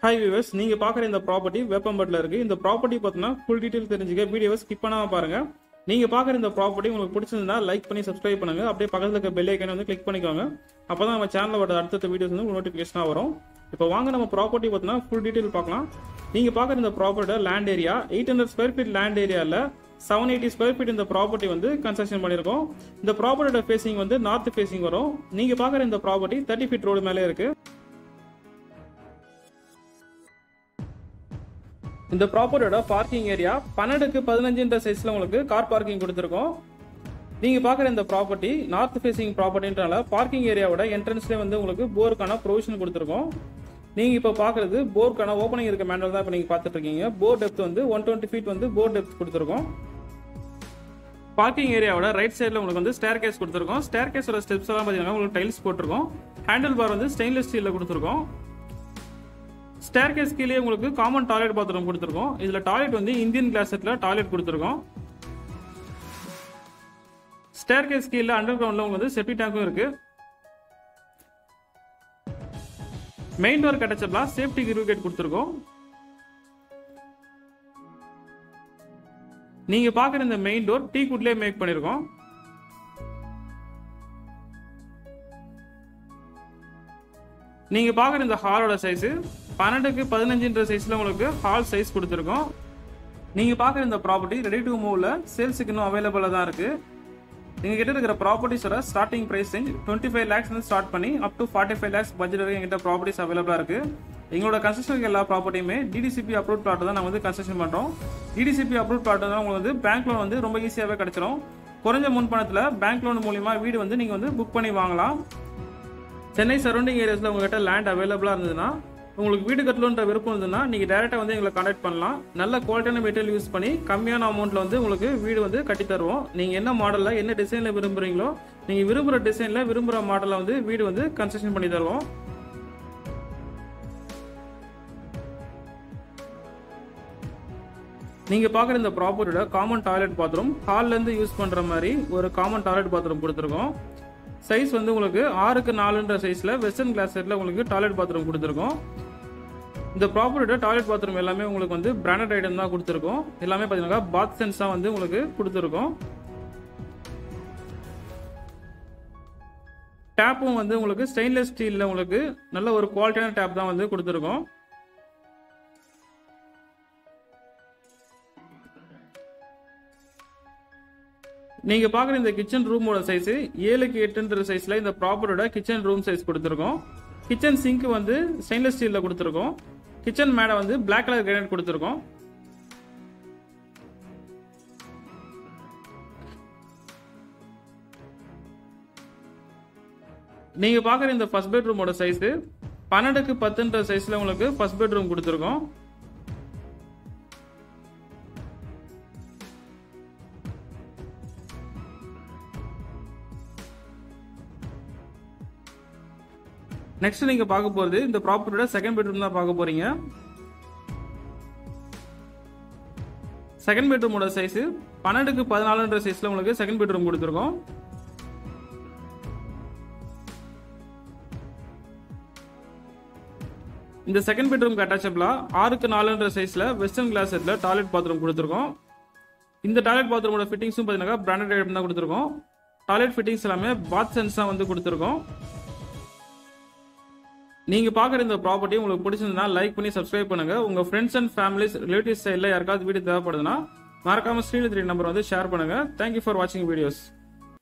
hi viewers நீங்க பாக்குற இந்த ப்ராப்பர்ட்டி வேப்பம்பட்டில் இருக்கு இந்த ப்ராப்பர்ட்டி பார்த்தீங்கன்னா ஃபுல் டீடைல் தெரிஞ்சுக்க வீடியோவை ஸ்கிப் பண்ணாம பாருங்க நீங்க பாக்குற இந்த ப்ராப்பர்ட்டி உங்களுக்கு பிடிச்சிருந்தா லைக் பண்ணி சப்ஸ்கிரைப் பண்ணுங்க அப்படியே பக்கத்துல இருக்க பெல் ஐக்கனை வந்து கிளிக் பண்ணிக்கோங்க அப்பதான் நம்ம சேனலோட அடுத்த வீடியோஸ் வந்து நோட்டிபிகேஷனா வரும் இப்போ வாங்க நம்ம ப்ராப்பர்ட்டி பார்த்தீங்கன்னா ஃபுல் டீடைல் பார்க்கலாம் நீங்க பாக்குற இந்த ப்ராப்பர்ட்டியோட land area eight hundred square feet land ஏரியால செவன் எயிட்டி ஸ்கொயர் ஃபீட் இந்த ப்ராப்பர்ட்டி வந்து கன்ஸ்ட்ரக்ஷன் பண்ணியிருக்கோம் இந்த ப்ராப்பர்ட்டியோட ஃபேசிங் வந்து நார்த் ஃபேசிங் வரும் நீங்க பாக்குற இந்த ப்ராப்பர்ட்டி தேர்ட்டி ஃபீட் ரோடு மேலே இருக்கு இந்த ப்ராப்பர்ட்டியோட பார்க்கிங் ஏரியா பன்னெண்டுக்கு பதினஞ்சுன்ற சைஸ்ல உங்களுக்கு கார் பார்க்கிங் கொடுத்துருக்கோம் நீங்க பாக்குற இந்த ப்ராப்பர்ட்டி நார்த் ஃபேசிங் ப்ராப்பர்ட்டின்றனால பார்க்கிங் ஏரியாவோட என்ட்ரன்ஸ்லேயே வந்து உங்களுக்கு போருக்கான ப்ரொவிஷன் கொடுத்துருக்கோம் நீங்க இப்போ பாக்குறது போருக்கான ஓப்பனிங் இருக்க மேனுவல் தான் இப்போ நீங்க பார்த்துட்டு இருக்கீங்க போர் டெப்த் வந்து ஒன் டுவெண்ட்டி ஃபீட் வந்து போர் டெப்த் கொடுத்துருக்கோம் பார்க்கிங் ஏரியாவோட ரைட் சைடில் உங்களுக்கு வந்து ஸ்டேர் கேஸ் கொடுத்துருக்கோம் ஸ்டேர் கேஸோட ஸ்டெப்ஸ் எல்லாம் பார்த்தீங்கன்னா உங்களுக்கு டைல்ஸ் போட்டிருக்கோம் ஹேண்டில் பார் வந்து ஸ்டெயின்லெஸ் ஸ்டீலில் கொடுத்துருக்கோம் ஸ்டேர் கேஸ் கீழே உங்களுக்கு காமன் டாய்லெட் பாத்ரூம் கொடுத்துருக்கோம் இதுல டாய்லெட் வந்து இந்தியன் கிளாஸ் செட்ல டாய்லெட் கொடுத்துருக்கோம் ஸ்டேர் கேஸ் கீழே அண்டர் கிரவுண்ட்ல உங்களுக்கு வந்து செப்டி டேங்கும் இருக்கு மெயின் டோர் கிடைச்சப்பலாம் சேஃப்டி கிரிவ் கேட் கொடுத்துருக்கோம் நீங்க பாக்குற இந்த மெயின் டோர் டீ குட்லயே மேக் பண்ணிருக்கோம் நீங்க பாக்குற இந்த ஹாலோட சைஸ் பன்னெண்டுக்கு பதினஞ்சுன்ற சைஸ்ல உங்களுக்கு ஹால் சைஸ் கொடுத்துருக்கோம் நீங்க பாக்குற இந்த ப்ராப்பர்ட்டி ரெடி டு மூவ்ல சேல்ஸுக்கு இன்னும் அவைலபிளா தான் இருக்கு எங்க கிட்ட இருக்கிற ப்ராப்பர்ட்டிஸோட starting price range twenty five lakhs வந்து ஸ்டார்ட் பண்ணி up to forty five lakhs budget வரைக்கும் எங்கிட்ட ப்ராப்பர்ட்டிஸ் அவைலபிளா இருக்கு எங்களோட கன்ஸ்ட்ரக்ஷன் எல்லா ப்ராப்பர்ட்டியுமே டிடிசிபி அப்ரூவ் பிளாட் தான் நாங்கள் வந்து கன்ஸ்ட்ரக்ஷன் பண்றோம் டிடிசிபி அப்ரூவ் பிளாட் தான் உங்களுக்கு வந்து பேங்க் லோன் வந்து ரொம்ப ஈஸியாகவே கிடைச்சிரும் குறைஞ்ச முன்பணத்தில் பேங்க் லோன் மூலியமா வீடு வந்து நீங்க வந்து புக் பண்ணி வாங்கலாம் சென்னை சரௌண்டிங் ஏரியாஸில் உங்ககிட்ட லேண்ட் அவைலபிளாக இருந்ததுன்னா உங்களுக்கு வீடு கட்டணுன்ற விருப்பம் இருந்ததுன்னா நீங்கள் டேரெக்டாக வந்து எங்களை கான்டாக்ட் பண்ணலாம் நல்ல குவாலிட்டியான மெட்டீரியல் யூஸ் பண்ணி கம்மியான அமௌண்ட்டில் வந்து உங்களுக்கு வீடு வந்து கட்டி தருவோம் நீங்கள் என்ன மாடலில் என்ன டிசைனில் விரும்புகிறீங்களோ நீங்கள் விரும்புகிற டிசைனில் விரும்புகிற மாடலில் வந்து வீடு வந்து கன்ஸ்ட்ரக்ஷன் பண்ணி தருவோம் நீங்க பாக்குற இந்த ப்ராப்பர்ட்டியோட காமன் டாய்லெட் பாத்ரூம் ஹால்ல இருந்து யூஸ் பண்ற மாதிரி ஒரு காமன் டாய்லெட் பாத்ரூம் கொடுத்துருக்கோம் சைஸ் வந்து உங்களுக்கு ஆறுக்கு நாலுன்ற சைஸ்ல வெஸ்டர்ன் கிளாஸ் செட்ல உங்களுக்கு டாய்லெட் பாத்ரூம் கொடுத்துருக்கோம் இந்த ப்ராப்பர்ட்டியோட டாய்லெட் பாத்ரூம் எல்லாமே உங்களுக்கு வந்து பிராண்டட் ஐட்டம் தான் கொடுத்துருக்கோம் எல்லாமே பார்த்தீங்கன்னா பாத் சென்ஸ் தான் வந்து உங்களுக்கு கொடுத்துருக்கோம் டேப்பும் வந்து உங்களுக்கு ஸ்டெயின்லெஸ் ஸ்டீலில் உங்களுக்கு நல்ல ஒரு குவாலிட்டியான டேப் தான் வந்து கொடுத்துருக்கோம் நீங்க பாக்குற இந்த கிச்சன் ரூமோட சைஸ் ஏழுக்கு எட்டுன்ற சைஸ்ல இந்த ப்ராப்பர்ட்டோட கிச்சன் ரூம் சைஸ் கொடுத்துருக்கோம் கிச்சன் சிங்க் வந்து ஸ்டெயின்லெஸ் ஸ்டீல்ல கொடுத்துருக்கோம் கிச்சன் மேடை வந்து பிளாக் கலர் கிரானைட் கொடுத்துருக்கோம் நீங்க பாக்குற இந்த ஃபர்ஸ்ட் பெட்ரூமோட சைஸ் பன்னெண்டுக்கு பத்துன்ற சைஸ்ல உங்களுக்கு ஃபர்ஸ்ட் பெட்ரூம் கொடுத்துருக்கோம் நெக்ஸ்ட் நீங்க பார்க்க போறது இந்த ப்ராப்பர்ட்டியோட செகண்ட் பெட்ரூம் தான் பார்க்க போறீங்க செகண்ட் பெட்ரூமோட சைஸ் பன்னெண்டுக்கு பதினாலுன்ற சைஸ்ல உங்களுக்கு செகண்ட் பெட்ரூம் கொடுத்துருக்கோம் இந்த செகண்ட் பெட்ரூம் அட்டாச்சபிளா ஆறுக்கு நாலுன்ற சைஸ்ல வெஸ்டர்ன் கிளாஸ் செட்ல டாய்லெட் பாத்ரூம் கொடுத்துருக்கோம் இந்த டாய்லெட் பாத்ரூமோட ஃபிட்டிங்ஸும் பார்த்தீங்கன்னா பிராண்டட் ஐட்டம் தான் கொடுத்துருக்கோம் டாய்லெட் ஃபிட்டிங்ஸ் எல்லாமே பாத் சென்ஸ் தான் வந்து கொடுத்துருக்கோம் நீங்க பாக்குற இந்த ப்ராப்பர்ட்டி உங்களுக்கு பிடிச்சிருந்தா லைக் பண்ணி சப்ஸ்கிரைப் பண்ணுங்க உங்க ஃப்ரெண்ட்ஸ் அண்ட் ஃபேமிலிஸ் ரிலேட்டிவ்ஸ் சைட்ல யாருக்காவது வீடு தேவைப்படுதுன்னா மறக்காம ஸ்ரீலத்ரி நம்பர் வந்து ஷேர் பண்ணுங்க தேங்க்யூ ஃபார் வாட்சிங் வீடியோஸ்